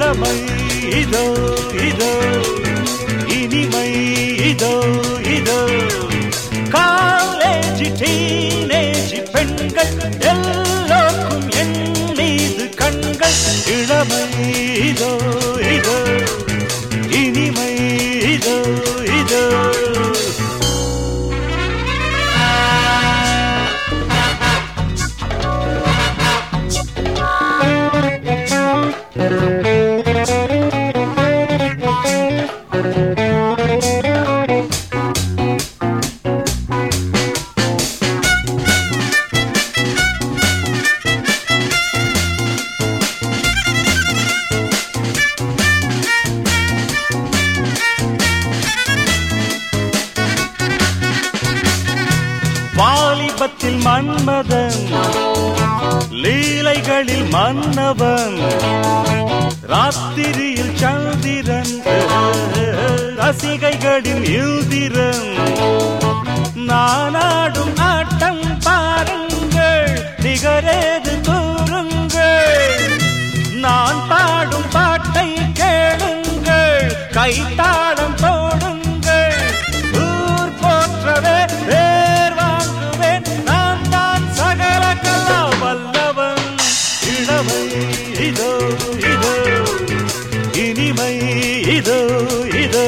இளமை இதோ இதோ இனிமை இதோ இதோ காலேஜ் டீனேஜ் பெண்கள் எல்லோருக்கும் என் மீது கண்கள் இளமை இதோ இதோ இனிமை இதோ இதோ வாலிபத்தில் மன்மதன் லீலைகளில் மன்னவன் ராத்திரியில் சந்திரன் ரசிகைகளின் யுதிரன் நானாடும் ஆட்டம் பாருங்கள் நிகரேது கூறுங்கள் நான் பாடும் பாட்டை கேளுங்கள் கைத்தாளம் போடுங்கள் ஊர் போற்றவே பேர் வாங்குவேன் நான் தான் சகல கலா வல்லவன் இளமை இதோ இதோ இனிமை இதோ இதோ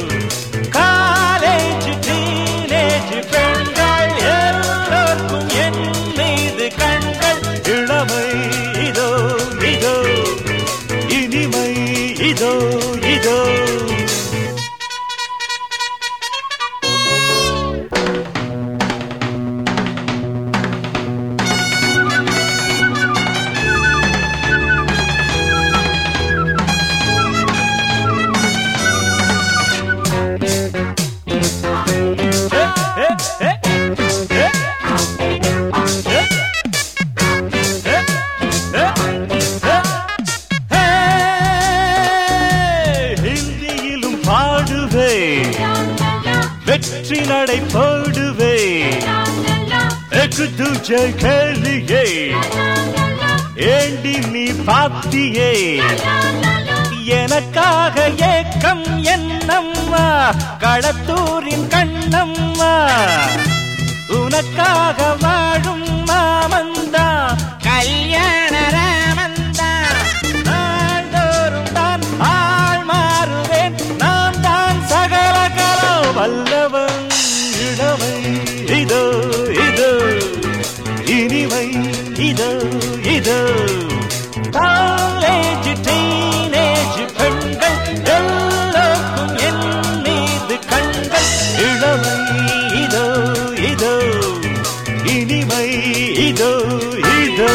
காலேஜ் டீனேஜ் பெண்கள் எல்லோருக்கும் என் மீது கண்கள் இளமை இதோ இதோ இனிமை இதோ இதோ ஹிந்தியிலும் பாடுவே வெற்றி நடை போடுவே எக்கு துஜை கேளியே ஏண்டி நீ பாத்தியே எனக்காக ஏக்கம் என்னம்மா களத்தூரின் கண்ணம்மா உனக்காக வாழும் மாமந்தா கல்யாண ராமந்தா நாள்தோறும் தான் ஆள் மாறுவேன் நான் தான் சகல கலோ வல்லவன் இளமை இதோ இதோ இனிமை இதோ இதோ காலேஜ் டீனேஜ் பெண்கள் எல்லோருக்கும் என் மீது கண்கள் இளமை இதோ இதோ இனிமை இதோ இதோ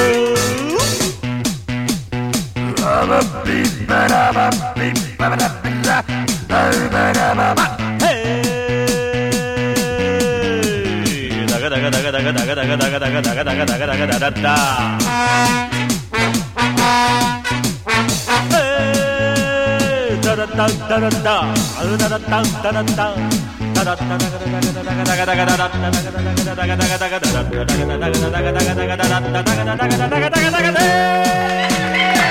Hey! Daga daga daga daga daga daga daga daga daga daga daga daga daga da. Hey! Da da da da da da. Da da da da da da da. Da da da daga daga daga daga daga daga da. Da daga daga daga daga daga da. Da daga daga daga daga daga daga da. Da daga daga daga daga daga da.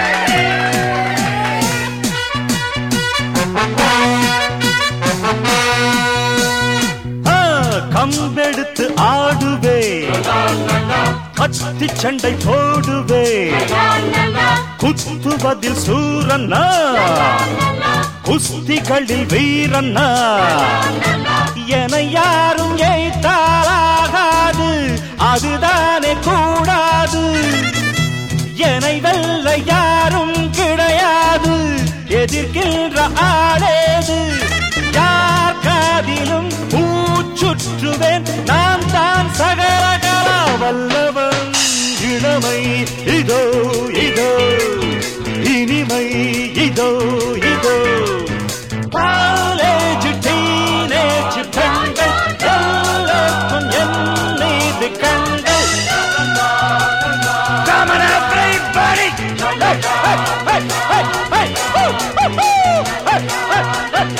ஆ, கம்பெடுத்து ஆடுவே கத்தி சண்டை போடுவே குத்துவதில் சூரன்னா குஸ்திகளில் வீரன்னா என யாரும் ஏய்த்தாலாகாது அதுதானே கூடாது என்னை வெல்ல யாரும் கிடையாது எதிர்க்கின்ற ஆளேது யார் காதிலும் பூச்சுற்றுவேன் நான் தான் சகல கலா வல்லவன் இளமை இதோ இதோ இனிமை இதோ இதோ காலேஜ் டீனேஜ் பெண்கள் எல்லோருக்கும் என் மீது கண்கள் Come on, everybody! Hey, hey, hey, hey, hey, woo, woo, woo! Hey, hey, hey,